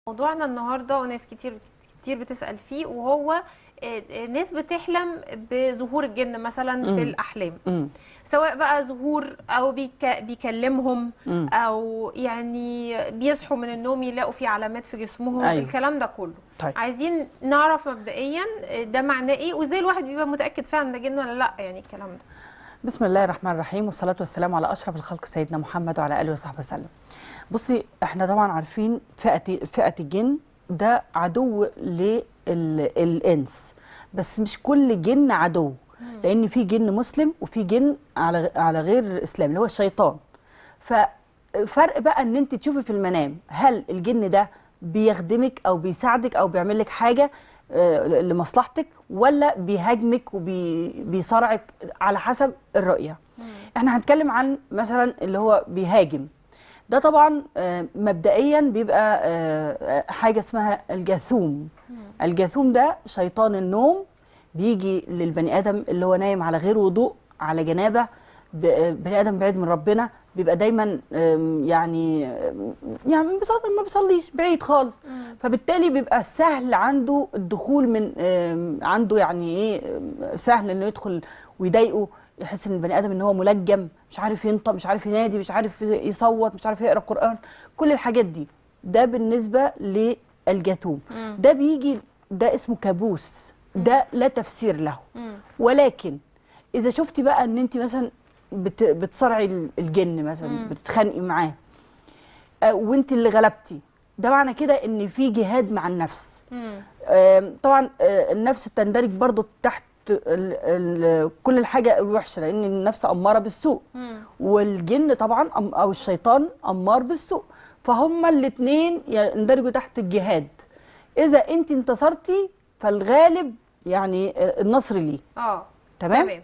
موضوعنا النهارده وناس كتير كتير بتسأل فيه وهو آه، آه، ناس بتحلم بظهور الجن مثلا مم. في الأحلام مم. سواء بقى ظهور أو بيك بيكلمهم مم. أو يعني بيصحوا من النوم يلاقوا في علامات في جسمهم أيوة. الكلام ده كله طيب عايزين نعرف مبدئيا آه، ده معناه ايه وازاي الواحد بيبقى متأكد فعلا ده جن ولا لا يعني الكلام ده بسم الله الرحمن الرحيم والصلاة والسلام على أشرف الخلق سيدنا محمد وعلى آله وصحبه وسلم بصي احنا طبعا عارفين فئة فئة الجن ده عدو للإنس بس مش كل جن عدو لأن في جن مسلم وفي جن على على غير الإسلام اللي هو الشيطان ففرق بقى ان انت تشوفي في المنام هل الجن ده بيخدمك او بيساعدك او بيعمل لك حاجه آه، لمصلحتك ولا بيهاجمك وبيصارعك على حسب الرؤيه احنا هنتكلم عن مثلا اللي هو بيهاجم ده طبعا آه، مبدئيا بيبقى آه، آه، حاجه اسمها الجاثوم الجاثوم ده شيطان النوم بيجي للبني ادم اللي هو نايم على غير وضوء على جنابه ب- بني ادم بعيد من ربنا بيبقى دايما آم، يعني آم، يعني ما بيصلي- ما بيصليش بعيد خالص فبالتالي بيبقى سهل عنده الدخول من آم، عنده يعني ايه آم، سهل انه يدخل ويضايقه يحس ان البني ادم ان هو ملجم مش عارف ينطق مش عارف ينادي مش عارف يصوت مش عارف يقرا قران كل الحاجات دي ده بالنسبه للجاثوم ده بيجي ده اسمه كابوس ده لا تفسير له ولكن اذا شفتي بقى ان انت مثلا بت بتصارعي ال- الجن مثلا بتتخانقي معاه آه، وانت اللي غلبتي ده معنى كده ان في جهاد مع النفس آم، طبعا آه، النفس بتندرج برضو تحت ال ال كل الحاجه الوحشه لان النفس اماره بالسوء والجن طبعا أم- او الشيطان امار بالسوء فهم الاثنين يندرجوا تحت الجهاد اذا انت انتصرتي فالغالب يعني آه، النصر ليه اه تمام تمام